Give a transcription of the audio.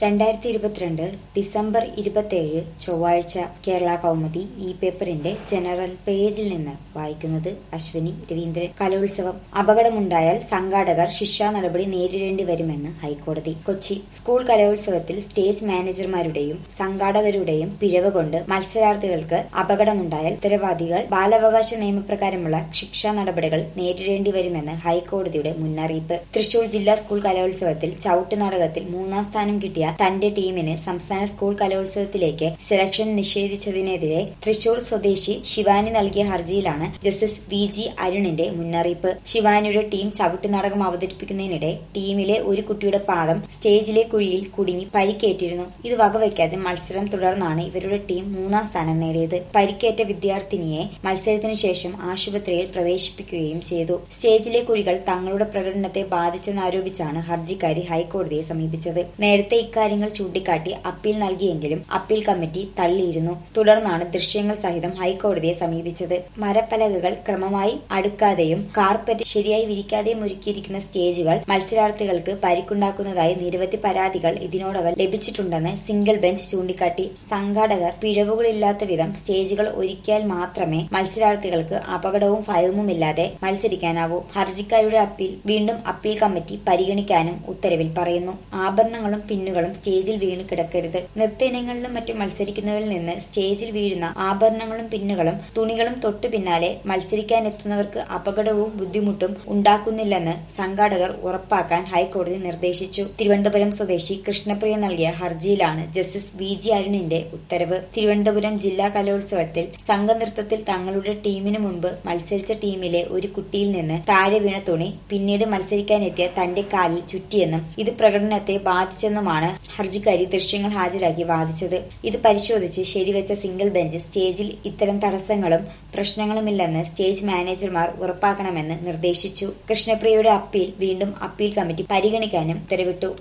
രണ്ടായിരത്തി ഇരുപത്തിരണ്ട് ഡിസംബർ ഇരുപത്തേഴ് ചൊവ്വാഴ്ച കേരള കൗമുദി ഈ പേപ്പറിന്റെ ജനറൽ പേജിൽ നിന്ന് വായിക്കുന്നത് അശ്വിനി രവീന്ദ്രൻ കലോത്സവം അപകടമുണ്ടായാൽ സംഘാടകർ ശിക്ഷാ നടപടി നേരിടേണ്ടി വരുമെന്ന് ഹൈക്കോടതി കൊച്ചി സ്കൂൾ കലോത്സവത്തിൽ സ്റ്റേജ് മാനേജർമാരുടെയും സംഘാടകരുടെയും പിഴവ് കൊണ്ട് മത്സരാർത്ഥികൾക്ക് അപകടമുണ്ടായാൽ ഉത്തരവാദികൾ ബാലാവകാശ നിയമപ്രകാരമുള്ള ശിക്ഷാ നടപടികൾ നേരിടേണ്ടി വരുമെന്ന് ഹൈക്കോടതിയുടെ മുന്നറിയിപ്പ് തൃശൂർ ജില്ലാ സ്കൂൾ കലോത്സവത്തിൽ ചവിട്ട് നാടകത്തിൽ മൂന്നാം സ്ഥാനം കിട്ടിയ തന്റെ ടീമിന് സംസ്ഥാന സ്കൂൾ കലോത്സവത്തിലേക്ക് സെലക്ഷൻ നിഷേധിച്ചതിനെതിരെ തൃശൂർ സ്വദേശി ശിവാനി നൽകിയ ഹർജിയിലാണ് ജസ്റ്റിസ് വി ജി അരുണിന്റെ മുന്നറിയിപ്പ് ശിവാനിയുടെ ടീം ചവിട്ടുനാടകം അവതരിപ്പിക്കുന്നതിനിടെ ടീമിലെ ഒരു കുട്ടിയുടെ പാദം സ്റ്റേജിലെ കുഴിയിൽ കുടുങ്ങി പരിക്കേറ്റിരുന്നു ഇത് വകവയ്ക്കാതെ മത്സരം തുടർന്നാണ് ഇവരുടെ ടീം മൂന്നാം സ്ഥാനം നേടിയത് പരിക്കേറ്റ വിദ്യാർത്ഥിനിയെ മത്സരത്തിനു ശേഷം ആശുപത്രിയിൽ പ്രവേശിപ്പിക്കുകയും ചെയ്തു സ്റ്റേജിലെ കുഴികൾ തങ്ങളുടെ പ്രകടനത്തെ ബാധിച്ചെന്നാരോപിച്ചാണ് ഹർജിക്കാരി ഹൈക്കോടതിയെ സമീപിച്ചത് നേരത്തെ ഇക്കാര്യങ്ങൾ ചൂണ്ടിക്കാട്ടി അപ്പീൽ നൽകിയെങ്കിലും അപ്പീൽ കമ്മിറ്റി തള്ളിയിരുന്നു തുടർന്നാണ് ദൃശ്യങ്ങൾ സഹിതം ഹൈക്കോടതിയെ സമീപിച്ചത് മരപ്പലകകൾ ക്രമമായി അടുക്കാതെയും കാർപ്പറ്റ് ശരിയായി വിരിക്കാതെയും ഒരുക്കിയിരിക്കുന്ന സ്റ്റേജുകൾ മത്സരാർത്ഥികൾക്ക് പരിക്കുണ്ടാക്കുന്നതായി നിരവധി പരാതികൾ ഇതിനോടകം ലഭിച്ചിട്ടുണ്ടെന്ന് സിംഗിൾ ബെഞ്ച് ചൂണ്ടിക്കാട്ടി സംഘാടകർ പിഴവുകളില്ലാത്ത വിധം സ്റ്റേജുകൾ ഒരുക്കിയാൽ മാത്രമേ മത്സരാർത്ഥികൾക്ക് അപകടവും ഭയവുമില്ലാതെ മത്സരിക്കാനാവൂ ഹർജിക്കാരുടെ അപ്പീൽ വീണ്ടും അപ്പീൽ കമ്മിറ്റി പരിഗണിക്കാനും ഉത്തരവിൽ പറയുന്നു ആഭരണങ്ങളും പിന്നുകളും സ്റ്റേജിൽ വീണ് കിടക്കരുത് നൃത്യയിനങ്ങളിലും മറ്റും മത്സരിക്കുന്നവരിൽ നിന്ന് സ്റ്റേജിൽ വീഴുന്ന ആഭരണങ്ങളും പിന്നുകളും തുണികളും തൊട്ടു പിന്നാലെ മത്സരിക്കാനെത്തുന്നവർക്ക് അപകടവും ബുദ്ധിമുട്ടും ഉണ്ടാക്കുന്നില്ലെന്ന് സംഘാടകർ ഉറപ്പാക്കാൻ ഹൈക്കോടതി നിർദ്ദേശിച്ചു തിരുവനന്തപുരം സ്വദേശി കൃഷ്ണപ്രിയ നൽകിയ ഹർജിയിലാണ് ജസ്റ്റിസ് വി ജി അരുണിന്റെ ഉത്തരവ് തിരുവനന്തപുരം ജില്ലാ കലോത്സവത്തിൽ സംഘനൃത്തത്തിൽ തങ്ങളുടെ ടീമിനു മുമ്പ് മത്സരിച്ച ടീമിലെ ഒരു കുട്ടിയിൽ നിന്ന് താഴെ വീണ തുണി പിന്നീട് മത്സരിക്കാനെത്തിയ തന്റെ കാലിൽ ചുറ്റിയെന്നും ഇത് പ്രകടനത്തെ ബാധിച്ചെന്നുമാണ് ഹർജിക്കാരി ദൃശ്യങ്ങൾ ഹാജരാക്കി വാദിച്ചത് ഇത് പരിശോധിച്ച് ശരിവെച്ച സിംഗിൾ ബെഞ്ച് സ്റ്റേജിൽ ഇത്തരം തടസ്സങ്ങളും പ്രശ്നങ്ങളുമില്ലെന്ന് സ്റ്റേജ് മാനേജർമാർ ഉറപ്പാക്കണമെന്ന് നിർദ്ദേശിച്ചു കൃഷ്ണപ്രിയയുടെ അപ്പീൽ വീണ്ടും അപ്പീൽ കമ്മിറ്റി പരിഗണിക്കാനും ഉത്തരവിട്ടു